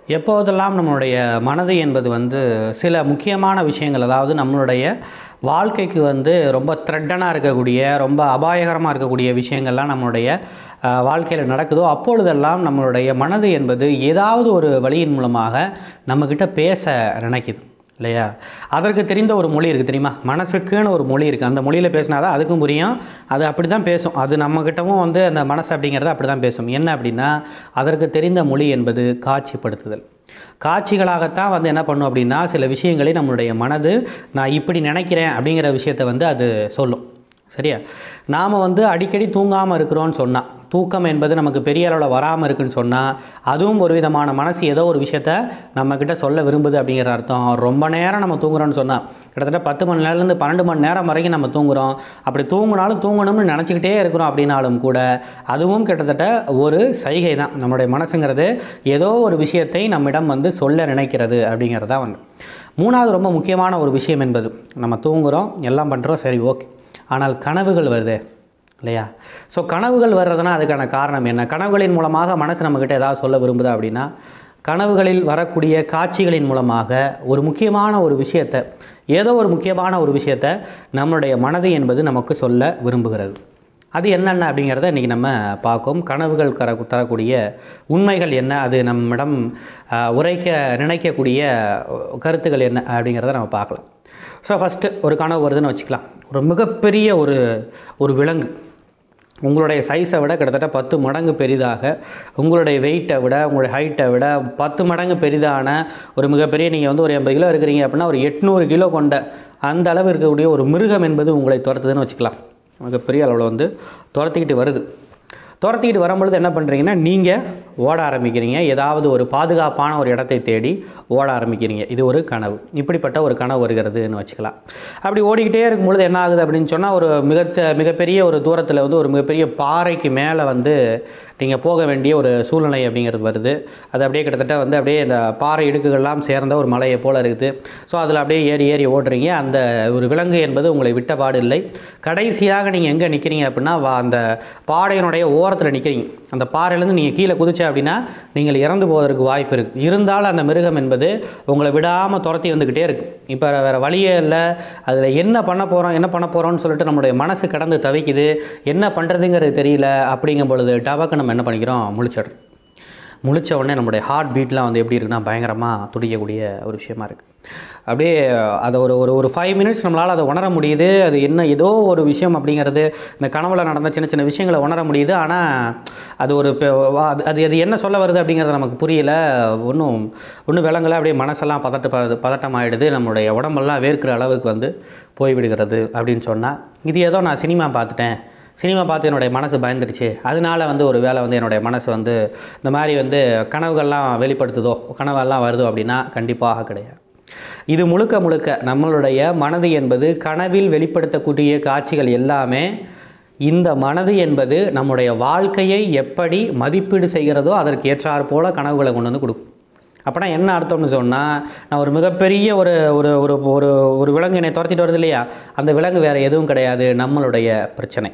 எப்போதெல்லாம் நம்மளுடைய மனது என்பது வந்து சில முக்கியமான விஷயங்கள் அதாவது நம்மளுடைய வாழ்க்கைக்கு வந்து ரொம்ப த்ரெட்டனாக இருக்கக்கூடிய ரொம்ப அபாயகரமாக இருக்கக்கூடிய விஷயங்கள்லாம் நம்மளுடைய வாழ்க்கையில் நடக்குதோ அப்பொழுதெல்லாம் நம்மளுடைய மனது என்பது ஏதாவது ஒரு வழியின் மூலமாக நம்மக்கிட்ட பேச நினைக்குது இல்லையா அதற்கு தெரிந்த ஒரு மொழி இருக்குது தெரியுமா மனசுக்குன்னு ஒரு மொழி இருக்குது அந்த மொழியில் பேசினா தான் அதுக்கும் புரியும் அது அப்படி தான் பேசும் அது நம்மக்கிட்டவும் வந்து அந்த மனசு அப்படிங்கிறத அப்படி தான் பேசும் என்ன அப்படின்னா அதற்கு தெரிந்த மொழி என்பது காட்சிப்படுத்துதல் காட்சிகளாகத்தான் வந்து என்ன பண்ணும் அப்படின்னா சில விஷயங்களை நம்மளுடைய மனது நான் இப்படி நினைக்கிறேன் அப்படிங்கிற விஷயத்தை வந்து அது சொல்லும் சரியா நாம் வந்து அடிக்கடி தூங்காமல் இருக்கிறோன்னு சொன்னால் தூக்கம் என்பது நமக்கு பெரிய அளவில் வராமல் இருக்குன்னு சொன்னால் அதுவும் ஒரு விதமான மனசு ஏதோ ஒரு விஷயத்த நம்மக்கிட்ட சொல்ல விரும்புது அப்படிங்கிற அர்த்தம் ரொம்ப நேரம் நம்ம தூங்குறோன்னு சொன்னால் கிட்டத்தட்ட பத்து மணி நேரம்லேருந்து பன்னெண்டு மணி நேரம் வரைக்கும் நம்ம தூங்குறோம் அப்படி தூங்கினாலும் தூங்கணும்னு நினச்சிக்கிட்டே இருக்கிறோம் அப்படின்னாலும் கூட அதுவும் கிட்டத்தட்ட ஒரு சைகை தான் நம்மளுடைய மனசுங்கிறது ஏதோ ஒரு விஷயத்தை நம்மிடம் வந்து சொல்ல நினைக்கிறது அப்படிங்கிறது தான் வந்து மூணாவது ரொம்ப முக்கியமான ஒரு விஷயம் என்பது நம்ம தூங்குகிறோம் எல்லாம் பண்ணுறோம் சரி ஓகே ஆனால் கனவுகள் வருது இல்லையா ஸோ கனவுகள் வர்றதுனா அதுக்கான காரணம் என்ன கனவுகளின் மூலமாக மனசு நம்மக்கிட்ட ஏதாவது சொல்ல விரும்புதா அப்படின்னா கனவுகளில் வரக்கூடிய காட்சிகளின் மூலமாக ஒரு முக்கியமான ஒரு விஷயத்தை ஏதோ ஒரு முக்கியமான ஒரு விஷயத்தை நம்மளுடைய மனது என்பது நமக்கு சொல்ல விரும்புகிறது அது என்னென்ன அப்படிங்கிறத இன்றைக்கி நம்ம பார்க்கும் கனவுகள் கர தரக்கூடிய உண்மைகள் என்ன அது நம்மிடம் ஆஹ், உரைக்க நினைக்கக்கூடிய கருத்துக்கள் என்ன அப்படிங்கிறத நம்ம பார்க்கலாம் ஸோ ஃபஸ்ட்டு ஒரு கனவு வருதுன்னு வச்சுக்கலாம் ஒரு மிகப்பெரிய ஒரு ஒரு விலங்கு உங்களுடைய சைஸை விட கிட்டத்தட்ட பத்து மடங்கு பெரிதாக உங்களுடைய வெயிட்டை விட உங்களுடைய ஹைட்டை விட பத்து மடங்கு பெரிதான ஒரு மிகப்பெரிய நீங்கள் வந்து ஒரு எண்பது கிலோ இருக்கிறீங்க அப்படின்னா ஒரு எட்நூறு கிலோ கொண்ட அந்த அளவு இருக்கக்கூடிய ஒரு மிருகம் என்பது உங்களை துரத்துதுன்னு வச்சுக்கலாம் மிகப்பெரிய அளவில் வந்து துரத்திக்கிட்டு வருது துரத்திக்கிட்டு வரும்பொழுது என்ன பண்ணுறீங்கன்னா நீங்கள் ஓட ஆரம்பிக்கிறீங்க ஏதாவது ஒரு பாதுகாப்பான ஒரு இடத்தை தேடி ஓட ஆரம்பிக்கிறீங்க இது ஒரு கனவு இப்படிப்பட்ட ஒரு கனவு வருகிறதுன்னு வச்சுக்கலாம் அப்படி ஓடிக்கிட்டே இருக்கும்பொழுது என்ன ஆகுது அப்படின்னு சொன்னால் ஒரு மிக மிகப்பெரிய ஒரு தூரத்தில் வந்து ஒரு மிகப்பெரிய பாறைக்கு மேலே வந்து நீங்கள் போக வேண்டிய ஒரு சூழ்நிலை அப்படிங்கிறது வருது அது அப்படியே கிட்டத்தட்ட வந்து அப்படியே இந்த பாறை இடுக்குகள்லாம் சேர்ந்த ஒரு மலையை போல் இருக்குது ஸோ அதில் அப்படியே ஏறி ஏறி ஓடுறீங்க அந்த ஒரு விலங்கு என்பது உங்களை விட்ட பாடு இல்லை கடைசியாக நீங்கள் எங்கே நிற்கிறீங்க அப்படின்னா வா- அந்த பாறையினுடைய ஓரத்தில் நிற்கிறீங்க அந்த பாறையிலேருந்து நீங்கள் கீழே குதிச்ச அப்படின்னா நீங்கள் இறந்து போவதற்கு வாய்ப்பு இருக்குது இருந்தாலும் அந்த மிருகம் என்பது உங்களை விடாமல் துரத்தி வந்துக்கிட்டே இருக்குது இப்போ வேறு வழியே இல்லை அதில் என்ன பண்ண போகிறோம் என்ன பண்ண போகிறோம்னு சொல்லிட்டு நம்மளுடைய மனசு கடந்து தவிக்குது என்ன பண்ணுறதுங்கிறது தெரியல அப்படிங்கும் பொழுது டபாக்கு நம்ம என்ன பண்ணிக்கிறோம் முழிச்சிடுறோம் முழிச்ச உடனே நம்மளுடைய ஹார்ட் பீட்லாம் வந்து எப்படி இருக்குன்னா பயங்கரமாக துடிக்கக்கூடிய ஒரு விஷயமா இருக்குது அப்படியே அதை ஒரு ஒரு ஒரு ஃபைவ் மினிட்ஸ் நம்மளால் அதை உணர முடியுது அது என்ன ஏதோ ஒரு விஷயம் அப்படிங்கிறது இந்த கனவுல நடந்த சின்ன சின்ன விஷயங்களை உணர முடியுது ஆனால் அது ஒரு பெ- வா- அது அது அது என்ன சொல்ல வருது அப்படிங்கிறது நமக்கு புரியல ஒன்றும் ஒன்றும் விலங்கலை அப்படியே மனசெல்லாம் பதட்ட ப- பதட்டமாயிடுது நம்மளுடைய உடம்பெல்லாம் வேர்க்கிற அளவுக்கு வந்து போய்விடுகிறது அப்படின்னு சொன்னால் இது ஏதோ நான் சினிமா பார்த்துட்டேன் சினிமா பார்த்து என்னுடைய மனசு பயந்துடுச்சு அதனால வந்து ஒரு வேளை வந்து என்னுடைய மனசு வந்து இந்த மாதிரி வந்து கனவுகள்லாம் வெளிப்படுத்துதோ கனவெல்லாம் வருதோ அப்படின்னா கண்டிப்பாக கிடையாது இது முழுக்க முழுக்க நம்மளுடைய மனது என்பது கனவில் வெளிப்படுத்தக்கூடிய காட்சிகள் எல்லாமே இந்த மனது என்பது நம்முடைய வாழ்க்கையை எப்படி மதிப்பீடு செய்கிறதோ அதற்கு ஏற்றாற் போல கனவுகளை கொண்டு வந்து கொடுக்கும் அப்படின்னா என்ன அர்த்தம்னு சொன்னால் நான் ஒரு மிகப்பெரிய ஒரு ஒரு ஒரு ஒரு ஒரு விலங்கு என்னை துரத்திட்டு வருது இல்லையா அந்த விலங்கு வேறு எதுவும் கிடையாது நம்மளுடைய பிரச்சனை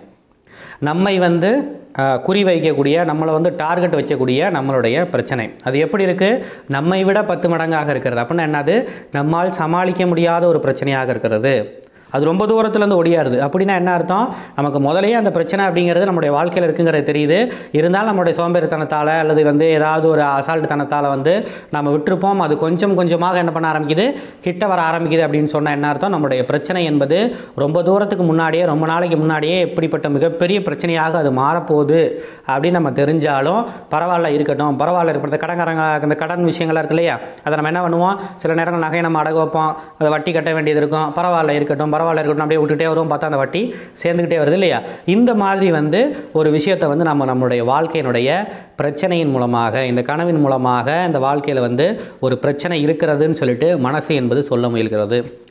நம்மை வந்து அஹ், குறி வைக்கக்கூடிய நம்மளை வந்து டார்கெட் வைக்கக்கூடிய நம்மளுடைய பிரச்சனை அது எப்படி இருக்குது நம்மை விட பத்து மடங்காக இருக்கிறது அப்படின்னா என்னது நம்மால் சமாளிக்க முடியாத ஒரு பிரச்சனையாக இருக்கிறது அது ரொம்ப தூரத்துலேருந்து ஒடியாருது அப்படின்னா என்ன அர்த்தம் நமக்கு முதலையே அந்த பிரச்சனை அப்படிங்கிறது நம்மளுடைய வாழ்க்கையில் இருக்குங்கிறது தெரியுது இருந்தாலும் நம்மளுடைய சோம்பேறித்தனத்தால் அல்லது வந்து ஏதாவது ஒரு அசால்ட்டுத்தனத்தால் வந்து நம்ம விட்டுருப்போம் அது கொஞ்சம் கொஞ்சமாக என்ன பண்ண ஆரம்பிக்குது கிட்ட வர ஆரம்பிக்குது அப்படின்னு சொன்னால் என்ன அர்த்தம் நம்மளுடைய பிரச்சனை என்பது ரொம்ப தூரத்துக்கு முன்னாடியே ரொம்ப நாளைக்கு முன்னாடியே இப்படிப்பட்ட மிகப்பெரிய பிரச்சனையாக அது மாறப்போகுது அப்படின்னு நம்ம தெரிஞ்சாலும் பரவாயில்ல இருக்கட்டும் பரவாயில்ல இருக்கிற கடன்காரங்க இந்த கடன் விஷயங்கள்லாம் இருக்கு இல்லையா அதை நம்ம என்ன பண்ணுவோம் சில நேரங்கள் நகையை நம்ம அடகு வைப்போம் அதை வட்டி கட்ட வேண்டியது இருக்கும் பரவாயில்ல இருக்கட்டும் பரவாயில்ல இருக்கட்டும் அப்படியே விட்டுட்டே வருவோம் பார்த்தா அந்த வட்டி சேர்ந்துக்கிட்டே வருது இல்லையா இந்த மாதிரி வந்து ஒரு விஷயத்தை வந்து நம்ம நம்மளுடைய வாழ்க்கையினுடைய பிரச்சனையின் மூலமாக இந்த கனவின் மூலமாக இந்த வாழ்க்கையில் வந்து ஒரு பிரச்சனை இருக்கிறதுன்னு சொல்லிட்டு மனசு என்பது சொல்ல முயல்கிறது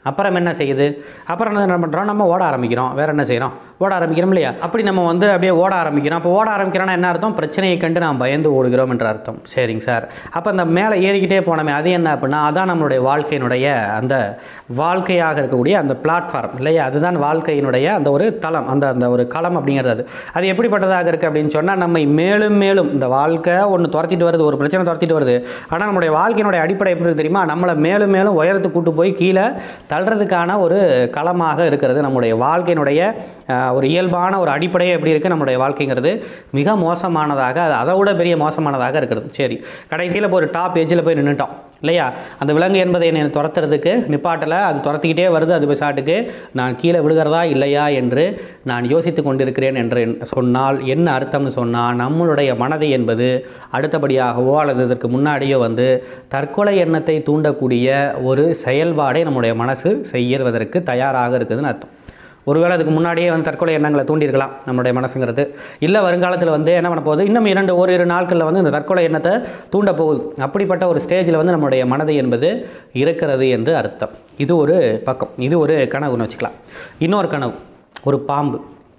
அப்புறம் என்ன செய்யுது அப்புறம் என்ன பண்ணுறோம் நம்ம ஓட ஆரம்பிக்கிறோம் வேற என்ன செய்கிறோம் ஓட ஆரம்பிக்கிறோம் இல்லையா அப்படி நம்ம வந்து அப்படியே ஓட ஆரம்பிக்கிறோம் அப்போ ஓட ஆரம்பிக்கிறோன்னா என்ன அர்த்தம் பிரச்சனையை கண்டு நாம் பயந்து ஓடுகிறோம் என்ற அர்த்தம் சரிங்க சார் அப்போ அந்த மேலே ஏறிக்கிட்டே போனோமே அது என்ன அப்படின்னா அதான் நம்மளுடைய வாழ்க்கையினுடைய அந்த வாழ்க்கையாக இருக்கக்கூடிய அந்த பிளாட்ஃபார்ம் இல்லையா அதுதான் வாழ்க்கையினுடைய அந்த ஒரு தளம் அந்த அந்த ஒரு களம் அப்படிங்கிறது அது அது எப்படிப்பட்டதாக இருக்குது அப்படின்னு சொன்னால் நம்மை மேலும் மேலும் இந்த வாழ்க்கை ஒன்று துரத்திட்டு வருது ஒரு பிரச்சனை துரத்திட்டு வருது ஆனால் நம்முடைய வாழ்க்கையினுடைய அடிப்படை எப்படி இருக்கு தெரியுமா நம்மளை மேலும் மேலும் உயரத்துக்கு கூட்டு போய் கீழே தள்ளுறதுக்கான ஒரு களமாக இருக்கிறது நம்முடைய வாழ்க்கையினுடைய அஹ், ஒரு இயல்பான ஒரு அடிப்படையே எப்படி இருக்குது நம்முடைய வாழ்க்கைங்கிறது மிக மோசமானதாக அது அதை விட பெரிய மோசமானதாக இருக்கிறது சரி கடைசியில் இப்போ ஒரு டாப் ஏஜில் போய் நின்றுட்டோம் இல்லையா அந்த விலங்கு என்பதை என்னை துரத்துறதுக்கு நிப்பாட்டலை அது துரத்திக்கிட்டே வருது அது சாட்டுக்கு நான் கீழே விழுகிறதா இல்லையா என்று நான் யோசித்து கொண்டிருக்கிறேன் என்று சொன்னால் என்ன அர்த்தம்னு சொன்னால் நம்மளுடைய மனதை என்பது அடுத்தபடியாகவோ அல்லது இதற்கு முன்னாடியோ வந்து தற்கொலை எண்ணத்தை தூண்டக்கூடிய ஒரு செயல்பாடை நம்முடைய மனசு செய்யறதற்கு தயாராக இருக்குதுன்னு அர்த்தம் ஒருவேளை அதுக்கு முன்னாடியே வந்து தற்கொலை எண்ணங்களை தூண்டியிருக்கலாம் நம்மளுடைய மனசுங்கிறது இல்லை வருங்காலத்தில் வந்து என்ன பண்ண போகுது இன்னும் இரண்டு ஓரிரு நாட்களில் வந்து இந்த தற்கொலை எண்ணத்தை தூண்ட போகுது அப்படிப்பட்ட ஒரு ஸ்டேஜில் வந்து நம்மளுடைய மனது என்பது இருக்கிறது என்று அர்த்தம் இது ஒரு பக்கம் இது ஒரு கனவுன்னு வச்சுக்கலாம் இன்னொரு கனவு ஒரு பாம்பு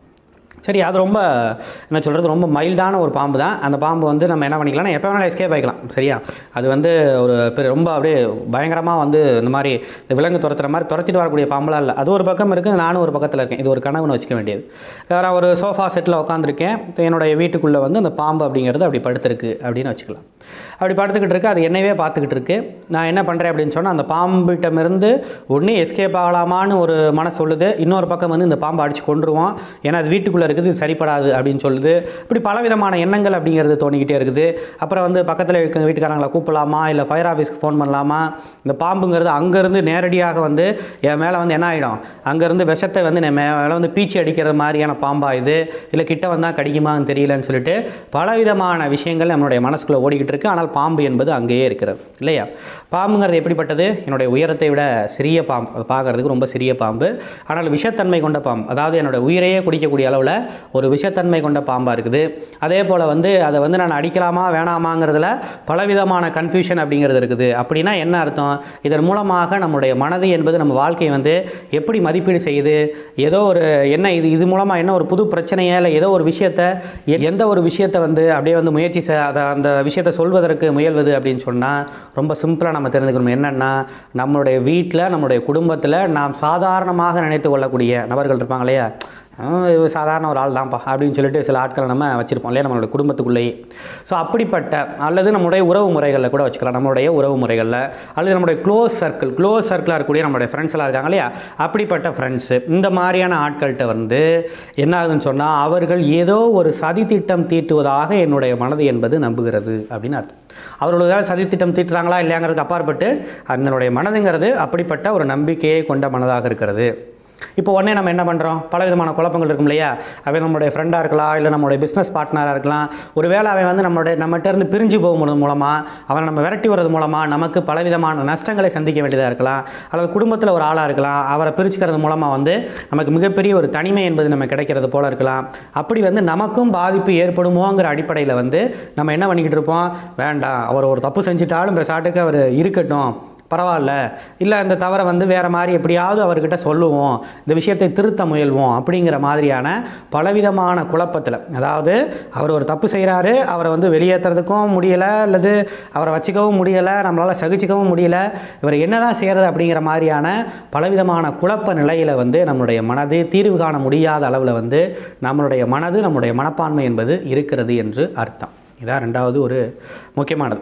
சரி அது ரொம்ப என்ன சொல்கிறது ரொம்ப மைல்டான ஒரு பாம்பு தான் அந்த பாம்பு வந்து நம்ம என்ன பண்ணிக்கலாம்னா எப்போ வேணாலும் எஸ்கேப் ஆகிக்கலாம் சரியா அது வந்து ஒரு பெரிய ரொம்ப அப்படியே பயங்கரமாக வந்து இந்த மாதிரி இந்த விலங்கு துரத்துற மாதிரி துரத்திட்டு வரக்கூடிய பாம்பெலாம் இல்லை அது ஒரு பக்கம் இருக்குது நானும் ஒரு பக்கத்தில் இருக்கேன் இது ஒரு கனவுன்னு வச்சுக்க வேண்டியது நான் ஒரு சோஃபா செட்டில் உட்காந்துருக்கேன் என்னுடைய வீட்டுக்குள்ளே வந்து அந்த பாம்பு அப்படிங்கிறது அப்படி படுத்திருக்கு அப்படின்னு வச்சுக்கலாம் அப்படி படுத்துக்கிட்டு இருக்கு அது என்னையவே பார்த்துக்கிட்டு இருக்கு நான் என்ன பண்ணுறேன் அப்படின்னு சொன்னால் அந்த பாம்பிட்டமிருந்து ஒன்று எஸ்கேப் ஆகலாமான்னு ஒரு மனசு சொல்லுது இன்னொரு பக்கம் வந்து இந்த பாம்பை அடித்து கொண்டுருவோம் ஏன்னா அது வீட்டுக்குள்ளே இருக்குது இது சரிப்படாது அப்படின்னு சொல்லுது இப்படி பலவிதமான எண்ணங்கள் அப்படிங்கிறது தோணிக்கிட்டே இருக்குது அப்புறம் வந்து பக்கத்தில் இருக்க வீட்டுக்காரங்களை கூப்பிடலாமா இல்லை ஃபயர் ஆஃபீஸ்க்கு ஃபோன் பண்ணலாமா இந்த பாம்புங்கிறது அங்கேருந்து நேரடியாக வந்து என் மேலே வந்து என்ன ஆகிடும் அங்கேருந்து விஷத்தை வந்து என் மேலே வந்து பீச்சி அடிக்கிறது மாதிரியான பாம்பா இது இல்லை கிட்ட வந்தால் கடிக்குமான்னு தெரியலன்னு சொல்லிட்டு பலவிதமான விஷயங்கள் நம்மளுடைய மனசுக்குள்ளே ஓடிக்கிட்டு இருக்கு ஆனால் பாம்பு என்பது அங்கேயே இருக்கிறது இல்லையா பாம்புங்கிறது எப்படிப்பட்டது என்னுடைய உயரத்தை விட சிறிய பாம்பு அது பார்க்கறதுக்கு ரொம்ப சிறிய பாம்பு ஆனால் விஷத்தன்மை கொண்ட பாம்பு அதாவது என்னோட உயிரையே குடிக்கக்கூடிய அளவில் ஒரு விஷத்தன்மை கொண்ட பாம்பாக இருக்குது அதே போல் வந்து அதை வந்து நான் அடிக்கலாமா வேணாமாங்கிறதுல பலவிதமான கன்ஃபியூஷன் அப்படிங்கிறது இருக்குது அப்படின்னா என்ன அர்த்தம் இதன் மூலமாக நம்முடைய மனது என்பது நம்ம வாழ்க்கையை வந்து எப்படி மதிப்பீடு செய்யுது ஏதோ ஒரு என்ன இது இது மூலமாக என்ன ஒரு புது பிரச்சனையை இல்லை ஏதோ ஒரு விஷயத்தை எ- எந்த ஒரு விஷயத்தை வந்து அப்படியே வந்து முயற்சி செ அதை அந்த விஷயத்தை சொல்வதற்கு முயல்வது அப்படின்னு சொன்னால் ரொம்ப சிம்பிளாக நம்ம தெரிஞ்சுக்கணும் என்னென்னா நம்மளுடைய வீட்டில் நம்மளுடைய குடும்பத்தில் நாம் சாதாரணமாக நினைத்து கொள்ளக்கூடிய நபர்கள் இருப்பாங்க இல்லையா ஆ, இவர் சாதாரண ஒரு ஆள் தான்ப்பா அப்படின்னு சொல்லிட்டு சில ஆட்களை நம்ம வச்சுருப்போம் இல்லையா நம்மளுடைய குடும்பத்துக்குள்ளேயே ஸோ அப்படிப்பட்ட அல்லது நம்மளுடைய உறவு முறைகளில் கூட வச்சுக்கலாம் நம்மளுடைய உறவு முறைகளில் அல்லது நம்மளுடைய க்ளோஸ் சர்க்கிள் க்ளோஸ் சர்க்கிளாக இருக்கக்கூடிய நம்மளுடைய ஃப்ரெண்ட்ஸ் எல்லாம் இருக்காங்க இல்லையா அப்படிப்பட்ட ஃப்ரெண்ட்ஸு இந்த மாதிரியான ஆட்கள்கிட்ட வந்து என்ன ஆகுதுன்னு சொன்னால் அவர்கள் ஏதோ ஒரு சதி திட்டம் தீட்டுவதாக என்னுடைய மனது என்பது நம்புகிறது அப்படின்னு அர்த்தம் அவர்கள் ஏதாவது சதி திட்டம் தீட்டுறாங்களா இல்லையாங்கிறதுக்கு அப்பாற்பட்டு அதனுடைய மனதுங்கிறது அப்படிப்பட்ட ஒரு நம்பிக்கையை கொண்ட மனதாக இருக்கிறது இப்போ உடனே நம்ம என்ன பண்ணுறோம் பல விதமான குழப்பங்கள் இருக்கும் இல்லையா அவன் நம்மளுடைய ஃப்ரெண்டாக இருக்கலாம் இல்லை நம்மளுடைய பிஸ்னஸ் பார்ட்னராக இருக்கலாம் ஒருவேளை அவன் வந்து நம்மளுடைய நம்மகிட்ட இருந்து பிரிஞ்சு போகும்போது மூலமாக அவனை நம்ம விரட்டி வர்றது மூலமாக நமக்கு பலவிதமான நஷ்டங்களை சந்திக்க வேண்டியதாக இருக்கலாம் அல்லது குடும்பத்தில் ஒரு ஆளாக இருக்கலாம் அவரை பிரிச்சுக்கிறது மூலமாக வந்து நமக்கு மிகப்பெரிய ஒரு தனிமை என்பது நம்ம கிடைக்கிறது போல இருக்கலாம் அப்படி வந்து நமக்கும் பாதிப்பு ஏற்படுமோங்கிற அடிப்படையில் வந்து நம்ம என்ன பண்ணிக்கிட்டு இருப்போம் வேண்டாம் அவர் ஒரு தப்பு செஞ்சுட்டாலும் பெசாட்டுக்கு அவர் இருக்கட்டும் பரவாயில்ல இல்லை இந்த தவறை வந்து வேறு மாதிரி எப்படியாவது அவர்கிட்ட சொல்லுவோம் இந்த விஷயத்தை திருத்த முயல்வோம் அப்படிங்கிற மாதிரியான பலவிதமான குழப்பத்தில் அதாவது அவர் ஒரு தப்பு செய்கிறாரு அவரை வந்து வெளியேற்றுறதுக்கும் முடியலை அல்லது அவரை வச்சுக்கவும் முடியலை நம்மளால் சகிச்சிக்கவும் முடியல இவர் என்ன தான் செய்கிறது அப்படிங்கிற மாதிரியான பலவிதமான குழப்ப நிலையில் வந்து நம்மளுடைய மனது தீர்வு காண முடியாத அளவில் வந்து நம்மளுடைய மனது நம்முடைய மனப்பான்மை என்பது இருக்கிறது என்று அர்த்தம் இதான் ரெண்டாவது ஒரு முக்கியமானது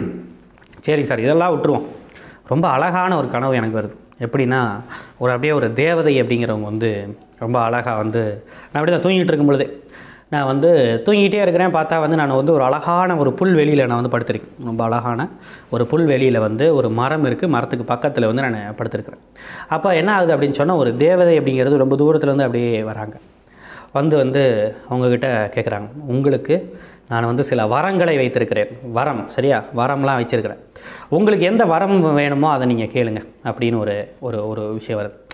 சரி சார் இதெல்லாம் விட்டுருவோம் ரொம்ப அழகான ஒரு கனவு எனக்கு வருது எப்படின்னா ஒரு அப்படியே ஒரு தேவதை அப்படிங்கிறவங்க வந்து ரொம்ப அழகாக வந்து நான் அப்படியே தான் தூங்கிட்டு இருக்கும் பொழுதே நான் வந்து தூங்கிட்டே இருக்கிறேன் பார்த்தா வந்து நான் வந்து ஒரு அழகான ஒரு புல்வெளியில் நான் வந்து படுத்திருக்கேன் ரொம்ப அழகான ஒரு புல்வெளியில் வந்து ஒரு மரம் இருக்குது மரத்துக்கு பக்கத்தில் வந்து நான் படுத்திருக்கிறேன் அப்போ என்ன ஆகுது அப்படின்னு சொன்னால் ஒரு தேவதை அப்படிங்கிறது ரொம்ப தூரத்துலேருந்து அப்படியே வராங்க வந்து வந்து அவங்கக்கிட்ட கேட்குறாங்க உங்களுக்கு நான் வந்து சில வரங்களை வைத்திருக்கிறேன் வரம் சரியா வரம்லாம் வச்சிருக்கிறேன் உங்களுக்கு எந்த வரம் வேணுமோ அதை நீங்கள் கேளுங்க அப்படின்னு ஒரு ஒரு ஒரு விஷயம் வருது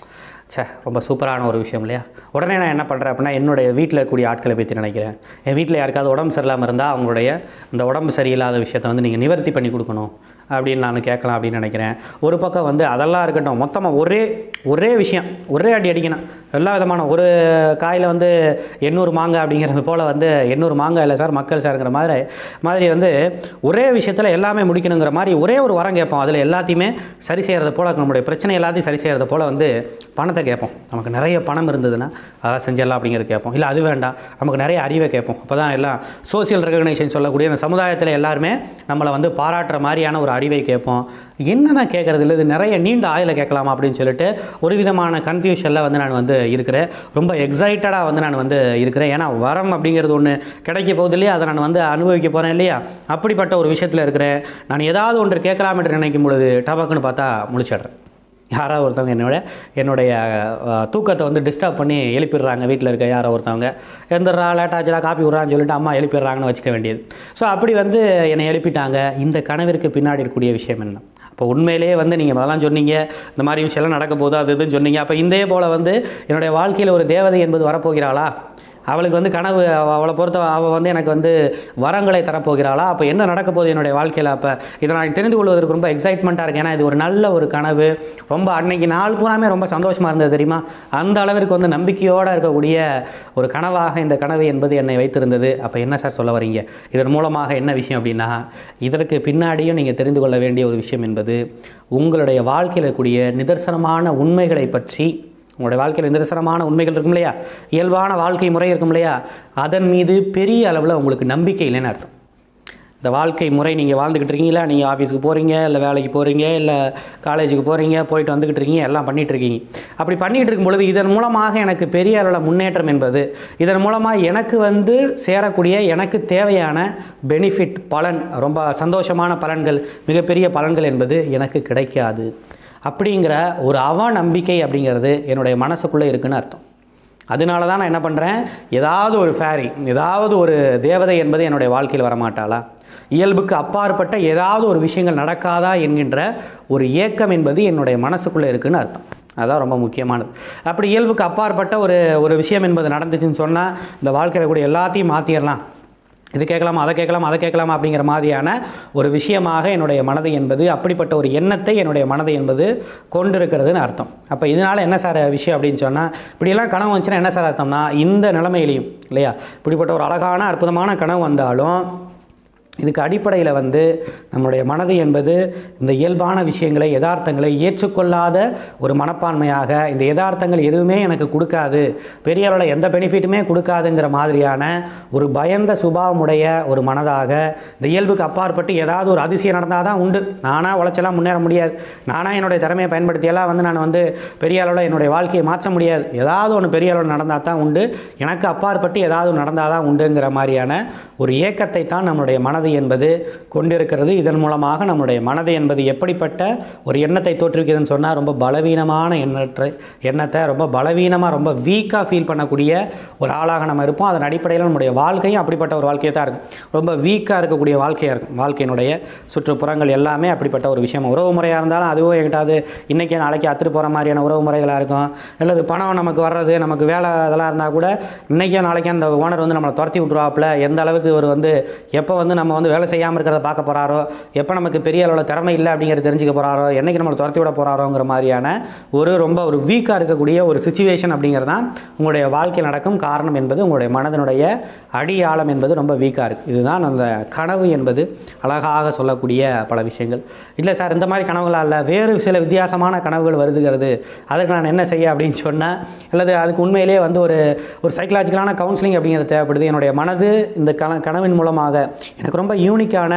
ச்சே ரொம்ப சூப்பரான ஒரு விஷயம் இல்லையா உடனே நான் என்ன பண்ணுறேன் அப்படின்னா என்னுடைய வீட்டில் இருக்கக்கூடிய ஆட்களை பற்றி நினைக்கிறேன் என் வீட்டில் யாருக்காவது உடம்பு சரியில்லாமல் இருந்தால் அவங்களுடைய இந்த உடம்பு சரியில்லாத விஷயத்தை வந்து நீங்கள் நிவர்த்தி பண்ணி கொடுக்கணும் அப்படின்னு நான் கேட்கலாம் அப்படின்னு நினைக்கிறேன் ஒரு பக்கம் வந்து அதெல்லாம் இருக்கட்டும் மொத்தமாக ஒரே ஒரே விஷயம் ஒரே அடி அடிக்கணும் எல்லா விதமான ஒரு காயில் வந்து எண்ணூறு மாங்காய் அப்படிங்கிறது போல் வந்து எண்ணூறு மாங்காய் இல்லை சார் மக்கள் சார்ங்கிற மாதிரி மாதிரி வந்து ஒரே விஷயத்தில் எல்லாமே முடிக்கணுங்கிற மாதிரி ஒரே ஒரு வரம் கேட்போம் அதில் எல்லாத்தையுமே சரி செய்கிறது போல் நம்மளுடைய பிரச்சனை எல்லாத்தையும் சரி செய்கிறது போல் வந்து பணத்தை கேட்போம் நமக்கு நிறைய பணம் இருந்ததுன்னா அதை செஞ்சிடலாம் அப்படிங்கிறது கேட்போம் இல்லை அது வேண்டாம் நமக்கு நிறைய அறிவை கேட்போம் அப்போ தான் எல்லாம் சோசியல் ரெகக்னைசேஷன் சொல்லக்கூடிய அந்த சமுதாயத்தில் எல்லாருமே நம்மளை வந்து பாராட்டுற மாதிரியான ஒரு அறிவை கேட்போம் என்னென்ன கேட்குறது இல்லை இது நிறைய நீண்ட ஆயில கேட்கலாமா அப்படின்னு சொல்லிட்டு ஒரு விதமான கன்ஃபியூஷனில் வந்து நான் வந்து இருக்கிறேன் ரொம்ப எக்ஸைட்டடாக வந்து நான் வந்து இருக்கிறேன் ஏன்னா வரம் அப்படிங்கிறது ஒன்று கிடைக்க போகுது இல்லையா அதை நான் வந்து அனுபவிக்க போகிறேன் இல்லையா அப்படிப்பட்ட ஒரு விஷயத்தில் இருக்கிறேன் நான் ஏதாவது ஒன்று கேட்கலாம் என்று நினைக்கும் பொழுது டபாக்குன்னு பார்த்தா முழிச்சிடுறேன் யாராவது ஒருத்தவங்க என்னோட என்னுடைய அஹ், தூக்கத்தை வந்து டிஸ்டர்ப் பண்ணி எழுப்பிடுறாங்க வீட்டில் இருக்க யாரோ ஒருத்தவங்க எந்திரா லேட்டாச்சுடா காப்பி விட்றான்னு சொல்லிட்டு அம்மா எழுப்பிடுறாங்கன்னு வச்சுக்க வேண்டியது ஸோ அப்படி வந்து என்னை எழுப்பிட்டாங்க இந்த கனவிற்கு பின்னாடி இருக்கக்கூடிய விஷயம் என்ன அப்போ உண்மையிலேயே வந்து நீங்கள் முதலாம் சொன்னீங்க இந்த மாதிரி விஷயம்லாம் நடக்க போகுது அது இதுன்னு சொன்னீங்க அப்போ இதே போல் வந்து என்னுடைய வாழ்க்கையில் ஒரு தேவதை என்பது வரப்போகிறாளா அவளுக்கு வந்து கனவு அவ- அவளை பொறுத்த அவள் வந்து எனக்கு வந்து வரங்களை தரப்போகிறாளா அப்போ என்ன நடக்க போகுது என்னுடைய வாழ்க்கையில் அப்போ இதை நான் தெரிந்து கொள்வதற்கு ரொம்ப எக்ஸைட்மெண்ட்டாக இருக்கு ஏன்னா இது ஒரு நல்ல ஒரு கனவு ரொம்ப அன்னைக்கு நாள் பூராமே ரொம்ப சந்தோஷமாக இருந்தது தெரியுமா அந்த அளவிற்கு வந்து நம்பிக்கையோடு இருக்கக்கூடிய ஒரு கனவாக இந்த கனவு என்பது என்னை வைத்திருந்தது அப்போ என்ன சார் சொல்ல வரீங்க இதன் மூலமாக என்ன விஷயம் அப்படின்னா இதற்கு பின்னாடியும் நீங்கள் தெரிந்து கொள்ள வேண்டிய ஒரு விஷயம் என்பது உங்களுடைய வாழ்க்கையில் இருக்கக்கூடிய நிதர்சனமான உண்மைகளை பற்றி உங்களுடைய வாழ்க்கையில் நிதர்சனமான உண்மைகள் இருக்கும் இல்லையா இயல்பான வாழ்க்கை முறை இருக்கும் இல்லையா அதன் மீது பெரிய அளவில் உங்களுக்கு நம்பிக்கை இல்லைன்னு அர்த்தம் இந்த வாழ்க்கை முறை நீங்கள் வாழ்ந்துக்கிட்டு இருக்கீங்களா நீங்கள் ஆஃபீஸுக்கு போகிறீங்க இல்லை வேலைக்கு போகிறீங்க இல்லை காலேஜுக்கு போகிறீங்க போயிட்டு வந்துக்கிட்டு இருக்கீங்க எல்லாம் பண்ணிகிட்டு இருக்கீங்க அப்படி பண்ணிகிட்டு இருக்கும் பொழுது இதன் மூலமாக எனக்கு பெரிய அளவில் முன்னேற்றம் என்பது இதன் மூலமாக எனக்கு வந்து சேரக்கூடிய எனக்கு தேவையான பெனிஃபிட் பலன் ரொம்ப சந்தோஷமான பலன்கள் மிகப்பெரிய பலன்கள் என்பது எனக்கு கிடைக்காது அப்படிங்கிற ஒரு அவநம்பிக்கை அப்படிங்கிறது என்னுடைய மனசுக்குள்ளே இருக்குன்னு அர்த்தம் அதனால தான் நான் என்ன பண்ணுறேன் ஏதாவது ஒரு ஃபேரி ஏதாவது ஒரு தேவதை என்பது என்னுடைய வாழ்க்கையில் வரமாட்டாளா இயல்புக்கு அப்பாற்பட்ட ஏதாவது ஒரு விஷயங்கள் நடக்காதா என்கின்ற ஒரு ஏக்கம் என்பது என்னுடைய மனசுக்குள்ளே இருக்குன்னு அர்த்தம் அதான் ரொம்ப முக்கியமானது அப்படி இயல்புக்கு அப்பாற்பட்ட ஒரு ஒரு விஷயம் என்பது நடந்துச்சுன்னு சொன்னால் இந்த வாழ்க்கையில் கூட எல்லாத்தையும் மாற்றிடலாம் இது கேட்கலாமா அதை கேட்கலாமா அதை கேட்கலாமா அப்படிங்கிற மாதிரியான ஒரு விஷயமாக என்னுடைய மனது என்பது அப்படிப்பட்ட ஒரு எண்ணத்தை என்னுடைய மனது என்பது கொண்டிருக்கிறதுன்னு அர்த்தம் அப்போ இதனால் என்ன சார் விஷயம் அப்படின்னு சொன்னால் இப்படியெல்லாம் கனவு வந்துச்சுன்னா என்ன சார் அர்த்தம்னா இந்த நிலைமையிலையும் இல்லையா இப்படிப்பட்ட ஒரு அழகான அற்புதமான கனவு வந்தாலும் இதுக்கு அடிப்படையில் வந்து நம்முடைய மனது என்பது இந்த இயல்பான விஷயங்களை யதார்த்தங்களை ஏற்றுக்கொள்ளாத ஒரு மனப்பான்மையாக இந்த யதார்த்தங்கள் எதுவுமே எனக்கு கொடுக்காது பெரிய அளவில் எந்த பெனிஃபிட்டுமே கொடுக்காதுங்கிற மாதிரியான ஒரு பயந்த சுபாவமுடைய ஒரு மனதாக இந்த இயல்புக்கு அப்பாற்பட்டு ஏதாவது ஒரு அதிசயம் நடந்தால் தான் உண்டு நானாக உழைச்செல்லாம் முன்னேற முடியாது நானாக என்னுடைய திறமையை பயன்படுத்தியெல்லாம் வந்து நான் வந்து பெரிய அளவில் என்னுடைய வாழ்க்கையை மாற்ற முடியாது ஏதாவது ஒன்று பெரிய அளவில் நடந்தால் தான் உண்டு எனக்கு அப்பாற்பட்டு ஏதாவது ஒன்று நடந்தால் தான் உண்டுங்கிற மாதிரியான ஒரு ஏக்கத்தை தான் நம்முடைய மனது என்பது கொண்டிருக்கிறது இதன் மூலமாக நம்முடைய மனது என்பது எப்படிப்பட்ட ஒரு எண்ணத்தை தோற்றுவிக்குதுன்னு சொன்னால் ரொம்ப பலவீனமான எண்ணற்ற எண்ணத்தை ரொம்ப பலவீனமாக ரொம்ப வீக்காக ஃபீல் பண்ணக்கூடிய ஒரு ஆளாக நம்ம இருப்போம் அதன் அடிப்படையில் நம்முடைய வாழ்க்கையும் அப்படிப்பட்ட ஒரு வாழ்க்கையை தான் இருக்கும் ரொம்ப வீக்காக இருக்கக்கூடிய வாழ்க்கையாக இருக்கும் வாழ்க்கையினுடைய சுற்றுப்புறங்கள் எல்லாமே அப்படிப்பட்ட ஒரு விஷயம் உறவு முறையாக இருந்தாலும் அதுவும் எங்கிட்டாவது இன்றைக்கி நாளைக்கு அத்துட்டு போகிற மாதிரியான உறவு முறைகளாக இருக்கும் அல்லது பணம் நமக்கு வர்றது நமக்கு வேலை அதெல்லாம் இருந்தால் கூட இன்றைக்கோ நாளைக்கு அந்த ஓனர் வந்து நம்மளை துரத்தி விட்ருவாப்புல எந்த அளவுக்கு இவர் வந்து எப்போ வந்து நம்ம வந்து வேலை செய்யாமல் இருக்கிறத பார்க்க போகிறாரோ எப்போ நமக்கு பெரிய அளவில் திறமை இல்லை அப்படிங்கிறத தெரிஞ்சுக்க போகிறாரோ என்னைக்கு நம்மளை துரத்தி விட போகிறாரோங்கிற மாதிரியான ஒரு ரொம்ப ஒரு வீக்காக இருக்கக்கூடிய ஒரு சுச்சுவேஷன் அப்படிங்கிறது தான் உங்களுடைய வாழ்க்கையில் நடக்கும் காரணம் என்பது உங்களுடைய மனதினுடைய அடியாழம் என்பது ரொம்ப வீக்காக இருக்குது இதுதான் அந்த கனவு என்பது அழகாக சொல்லக்கூடிய பல விஷயங்கள் இல்லை சார் இந்த மாதிரி கனவுகளா இல்லை வேறு சில வித்தியாசமான கனவுகள் வருதுகிறது அதுக்கு நான் என்ன செய்ய அப்படின்னு சொன்னேன் அல்லது அதுக்கு உண்மையிலேயே வந்து ஒரு ஒரு சைக்கலாஜிக்கலான கவுன்சிலிங் அப்படிங்கிறது தேவைப்படுது என்னுடைய மனது இந்த கன கனவின் மூலமாக எனக்கு ரொம்ப யூனிக்கான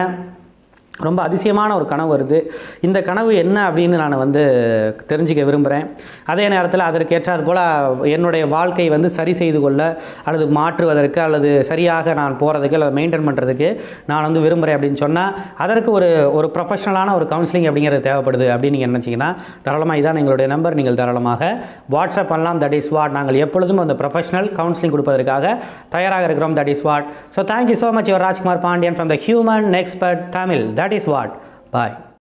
ரொம்ப அதிசயமான ஒரு கனவு வருது இந்த கனவு என்ன அப்படின்னு நான் வந்து தெரிஞ்சுக்க விரும்புகிறேன் அதே நேரத்தில் அதற்கேற்றாற் போல் என்னுடைய வாழ்க்கை வந்து சரி செய்து கொள்ள அல்லது மாற்றுவதற்கு அல்லது சரியாக நான் போகிறதுக்கு அல்லது மெயின்டைன் பண்ணுறதுக்கு நான் வந்து விரும்புகிறேன் அப்படின்னு சொன்னால் அதற்கு ஒரு ஒரு ப்ரொஃபஷனலான ஒரு கவுன்சிலிங் அப்படிங்கிறது தேவைப்படுது அப்படின்னு நீங்கள் நினச்சிங்கன்னா தாராளமாக இதான் எங்களுடைய நம்பர் நீங்கள் தாராளமாக வாட்ஸ்அப் பண்ணலாம் தட் இஸ் வாட் நாங்கள் எப்பொழுதும் அந்த ப்ரொஃபஷனல் கவுன்சிலிங் கொடுப்பதற்காக தயாராக இருக்கிறோம் that is what so thank you so much your Rajkumar Pandian from the human expert Tamil that is what bye